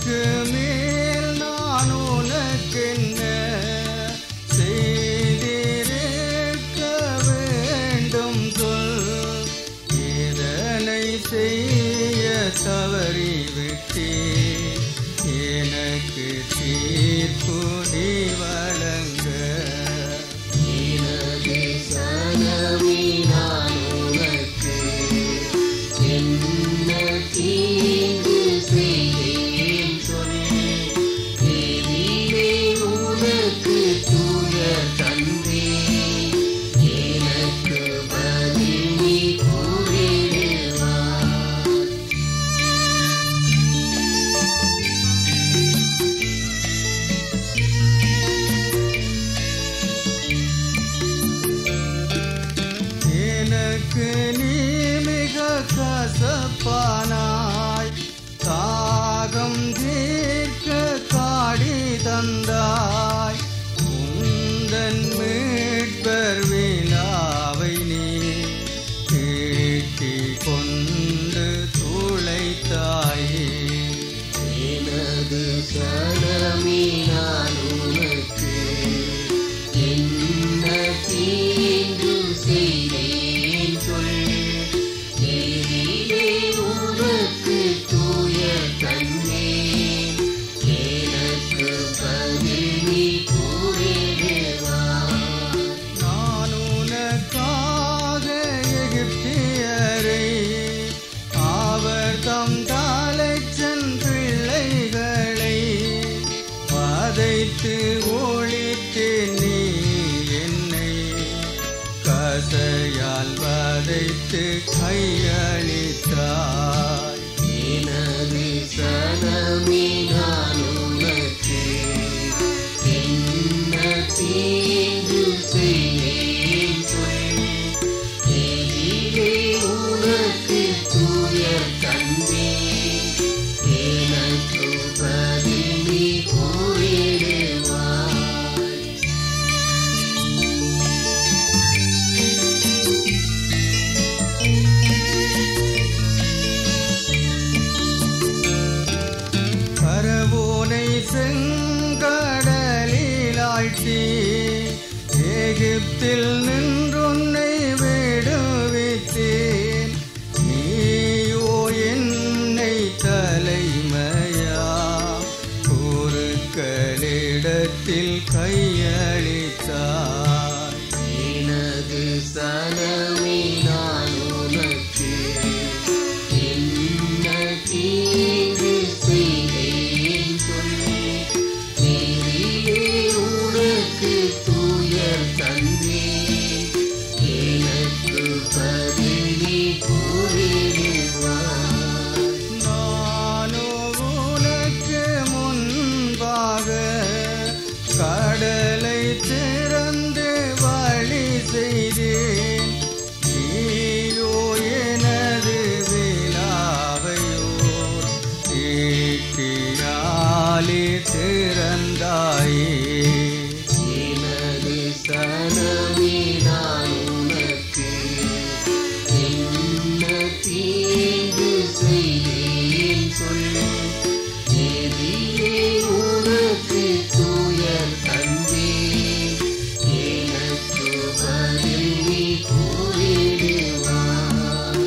இதற்கு மேல் நான் உனக்கென்ன செய்திருக்க வேண்டும் சொல் இதனை செய்ய தவறிவிட்டே எனக்கு தீர்ப்பு நீ வழங்க எனது சனமே நான் உனக்கு என்ன தீங்கு செய்தேன் சொல் எதிரே உனக்கு தூய தந்தே எனக்கு பதில் நீ கூறிடுவாய் எனக்கு நீ மிக கசப்பானாய் தாகம் தீர்க்க காடி தந்தாய் உந்தன் மீட்பர் விழாவை நீ கேட்டி கொண்டு துளைத்தாயே எனது சனமே நான் உனக்கு என்ன தீங்கு செய்தேன் சொல் எதிரே உனக்கு தூய தன்னே எனக்கு பதில் நீ கூறிடுவாய் நான் உனக்காக எகிப்தியரை அவர் தம் தலைச்சன் பிள்ளைகளை வதைத்து ஒழித்து நீ என்னை கசையால் வதைத்து கையளித்தாய் எனது சனமே நான் உனக்கு என்ன தீங்கு செய்தேன் சொல் எதிரே உனக்கு தூய தந்தே எனக்கு பதில் நீ கூறிடுவாய் பரவோனை செங்கடலில் ஆழ்த்தி எகிப்தில் நின்றொன்னை விடுவித்தேன் நீயோ என்னை தலைமையா குருக்களிடத்தில் கையளித்தாய் எனது சனமே நான் உனக்கு என்ன தீங்கு செய்தேன் சொல்லி எதிரே உனக்கு தூயர் தந்தேன் எனக்கு பதில் நீ கூறிடுவாய் நானோ உனக்கு முன்பாக கடலை திறந்து வழி செய்தேன் நீயோ எனது விழாவையோ ஈட்டியாலே திறந்தாயே எனது சனமே நான் உனக்கு என்ன தீங்கு செய்தேன் சொல் எதிரே உனக்கு தூயர் தந்தேன் எனக்கு பதில் நீ கூறிடுவாய்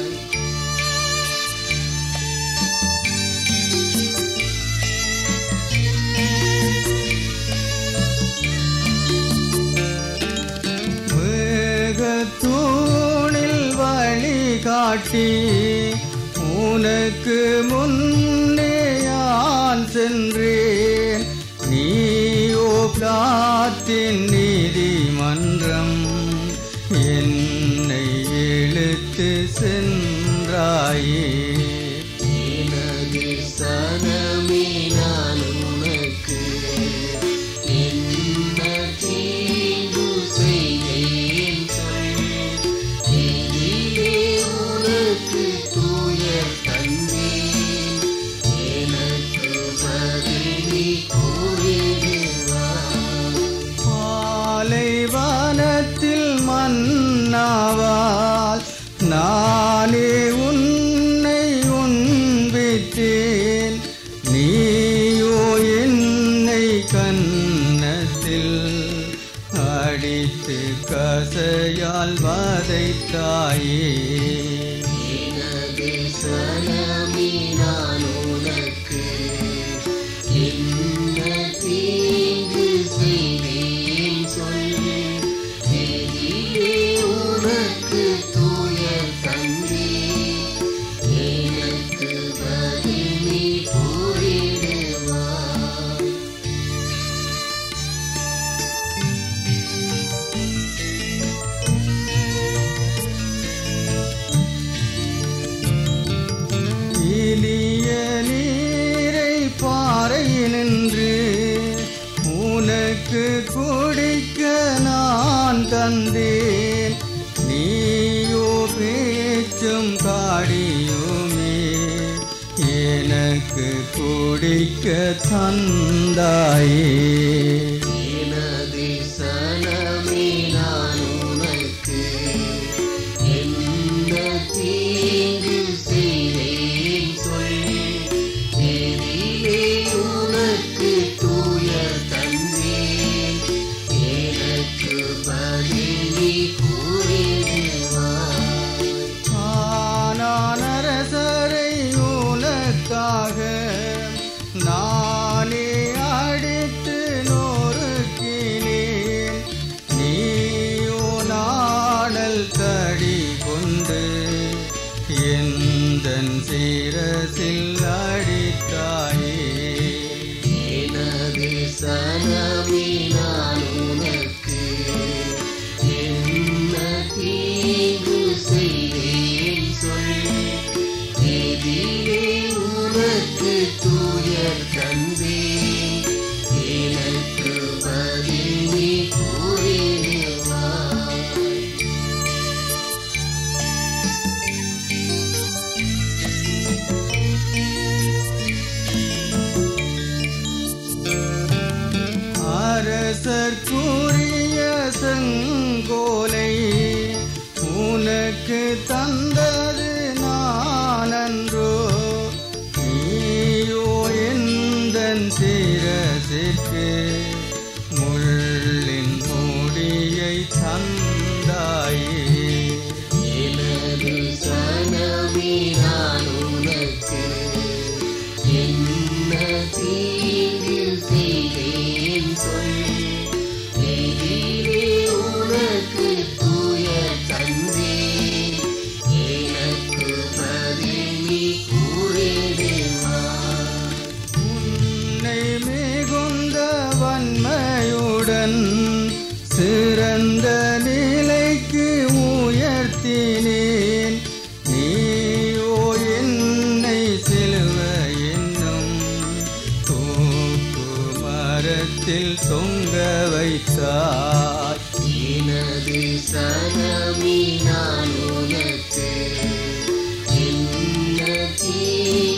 மேகத்தூணில் வழி காட்டி உனக்கு முன்னே யான் சென்றேன் நீயோ பிளாத்தின் நீதிமன்றம் என்னை இழுத்து சென்றாயே எனது சனமே நான் உனக்கு என்ன தீங்கு செய்தேன் சொல் எதிரே உனக்கு தூயர் தந்தேன் எனக்கு பதில் நீ கூறிடுவாய் பாலைவனத்தில் மன்னாவால் நானே உன்னை உண்பித்தேன் நீ பசையால் வதைத்தாயே எனது சனமே நான் உனக்கு என்ன தீங்கு செய்தேன் சொல் எதிலே உனக்கு தூயர் தந்தே எனக்கு பதில் நீ கூறிடுவாய் இனிய நீரை பாறை நின்று உனக்கு குடிக்க நான் தந்தேன் நீயோ பேச்சும் காடியுமே எனக்கு குடிக்க தந்தாயே எனது சனமே நான் உனக்கு என்ன தீங்கு செய்தேன் சொல் எதிலே உனக்கு தூயர் தந்தேன் எனக்கு பதில் நீ கூறிடுவாய் ஆனான் அரசரை உனக்காக நானே அடித்து நொறுக்கினேன் நீயோ நாடல் தடி கொண்டு எந்தன் சிரசில் அடித்தாயே எனது சனமே நான் உனக்கு என்ன தீங்கு செய்தேன் சொல் எதிலே உனக்கு தூயர் தந்தேன் எனக்கு பதில் நீ கூறிடுவாய் அரசர்க்குரிய செங்கோலை உனக்கு தந்தது நானன்றோ நீயோ எந்தன் சிரசிற்கு முள்ளின் மூடியை தந்தாயே எனது சனமே நான் உனக்கு என்ன தீங்கு செய்தேன் சொல் எதிலே உனக்கு தூய தந்தே எனக்கு பதில் நீ கூறிடுவாய் உன்னை மிகுந்த வன்மையுடன் சிறந்த நிலைக்கு உயர்த்தினேன் நீயோ என்னை சிலுவ என்னும் தூக்கு மரத்தில் தொங்க வைத்தாய் எனது சனமே நான் உனக்கு என்ன தீ